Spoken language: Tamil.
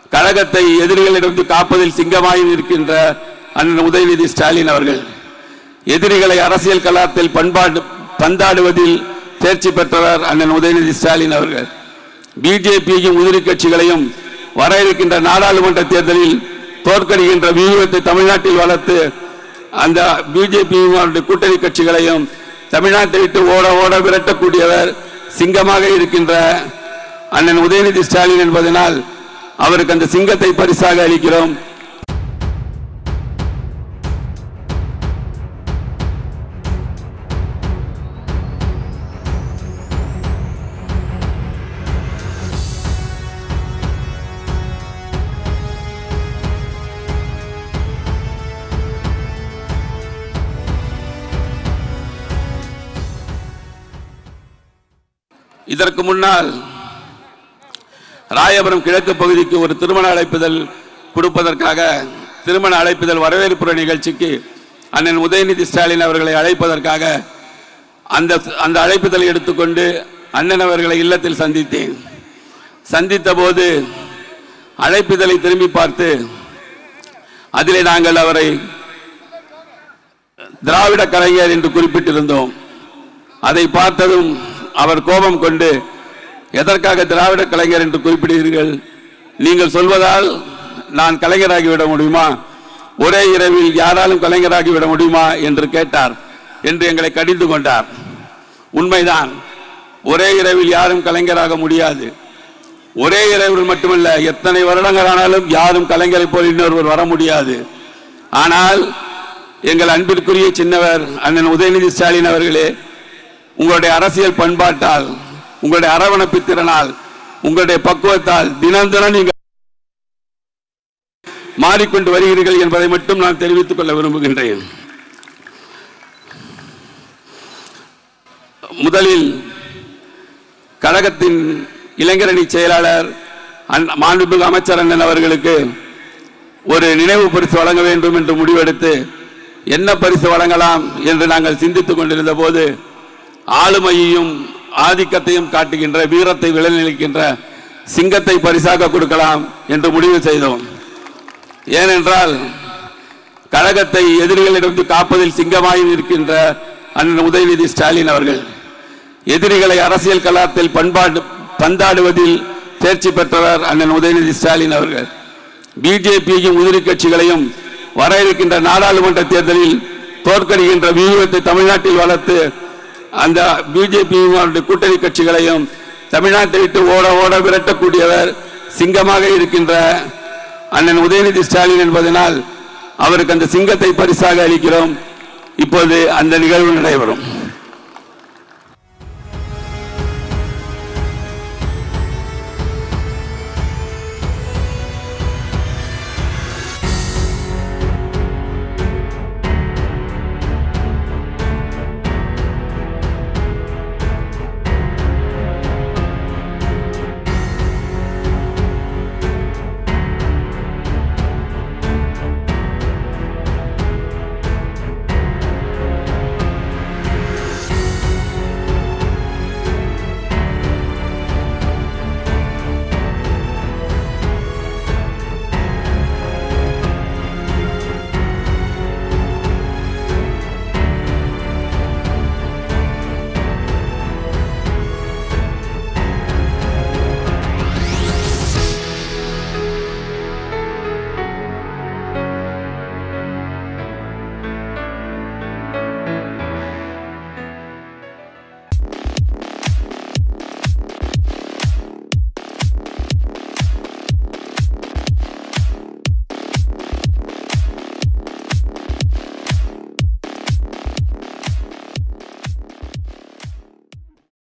கழகத்தை எதிரிகளிடமிருந்து காப்பதில் சிங்கமாய் இருக்கின்ற அண்ணன் உதயநிதி ஸ்டாலின் அவர்கள் எதிரிகளை அரசியல் கலாத்தில் பண்பாடு பந்தாடுவதில் தேர்ச்சி பெற்றவர் அண்ணன் உதயநிதி ஸ்டாலின் அவர்கள் பிஜேபியையும் உதிரி கட்சிகளையும் வர இருக்கின்ற நாடாளுமன்ற தேர்தலில் தோற்கடிக்கின்ற வியூகத்தை தமிழ்நாட்டில் வளர்த்து அந்த பிஜேபி கூட்டணி கட்சிகளையும் தமிழ்நாட்டை விட்டு ஓட ஓட விரட்டக்கூடியவர் சிங்கமாக இருக்கின்ற அண்ணன் உதயநிதி ஸ்டாலின் என்பதனால் அவருக்கு அந்த சிங்கத்தை பரிசாக அளிக்கிறோம் இதற்கு முன்னால் ராயபுரம் கிழக்கு பகுதிக்கு ஒரு திருமண அழைப்புதல் கொடுப்பதற்காக திருமண அழைப்புதல் வரவேற்புற நிகழ்ச்சிக்கு அண்ணன் உதயநிதி ஸ்டாலின் அவர்களை அழைப்பதற்காக அந்த அந்த அழைப்புதலை எடுத்துக்கொண்டு அண்ணன் அவர்களை இல்லத்தில் சந்தித்தேன் சந்தித்த போது அழைப்புதலை திரும்பி பார்த்து அதிலே நாங்கள் அவரை திராவிட கலைஞர் என்று குறிப்பிட்டிருந்தோம் அதை பார்த்ததும் அவர் கோபம் கொண்டு எதற்காக திராவிட கலைஞர் என்று குறிப்பிடுகிறீர்கள் நீங்கள் சொல்வதால் நான் கலைஞராகிவிட முடியுமா ஒரே இரவில் யாராலும் கலைஞராகிவிட முடியுமா என்று கேட்டார் என்று எங்களை கடிந்து கொண்டார் உண்மைதான் ஒரே இரவில் யாரும் கலைஞராக முடியாது ஒரே இரவில் மட்டுமல்ல எத்தனை வருடங்கள் ஆனாலும் யாரும் கலைஞரை போல் இன்னொருவர் வர முடியாது ஆனால் எங்கள் அன்பிற்குரிய சின்னவர் அண்ணன் உதயநிதி ஸ்டாலின் அவர்களே உங்களுடைய அரசியல் பண்பாட்டால் உங்களுடைய அரவணைப்பு திறனால் உங்களுடைய பக்குவத்தால் தினம் தினம் நீங்கள் மாறிக்கொண்டு வருகிறீர்கள் என்பதை மட்டும் நான் தெரிவித்துக் கொள்ள விரும்புகின்றேன் முதலில் கழகத்தின் இளைஞரணி செயலாளர் அண்ண- மாண்புமிகு அமைச்சர் அண்ணன் அவர்களுக்கு ஒரு நினைவு பரிசு வழங்க வேண்டும் என்று முடிவெடுத்து என்ன பரிசு வழங்கலாம் என்று நாங்கள் சிந்தித்துக் கொண்டிருந்த போது ஆளுமையையும் ஆதிக்கத்தையும் காட்டுகின்ற வீரத்தை விளைநிலைக்கின்ற சிங்கத்தை பரிசாக கொடுக்கலாம் என்று முடிவு செய்தோம் ஏனென்றால் கழகத்தை எதிரிகளிடமிருந்து காப்பதில் சிங்கமாய் இருக்கின்ற அண்ணன் உதயநிதி ஸ்டாலின் அவர்கள் எதிரிகளை அரசியல் கலாத்தில் பண்பாடு பந்தாடுவதில் தேர்ச்சி பெற்றவர் அண்ணன் உதயநிதி ஸ்டாலின் அவர்கள் பிஜேபியையும் உதிரி கட்சிகளையும் வர இருக்கின்ற நாடாளுமன்ற தேர்தலில் தோற்கடிக்கின்ற வியூகத்தை தமிழ்நாட்டில் வளர்த்து அந்த பிஜேபி கூட்டணி கட்சிகளையும் தமிழ்நாட்டை விட்டு ஓட ஓட விரட்டக்கூடியவர் சிங்கமாக இருக்கின்ற அண்ணன் உதயநிதி ஸ்டாலின் என்பதனால் அவருக்கு அந்த சிங்கத்தை பரிசாக அளிக்கிறோம் இப்போது அந்த நிகழ்வு நடைபெறும்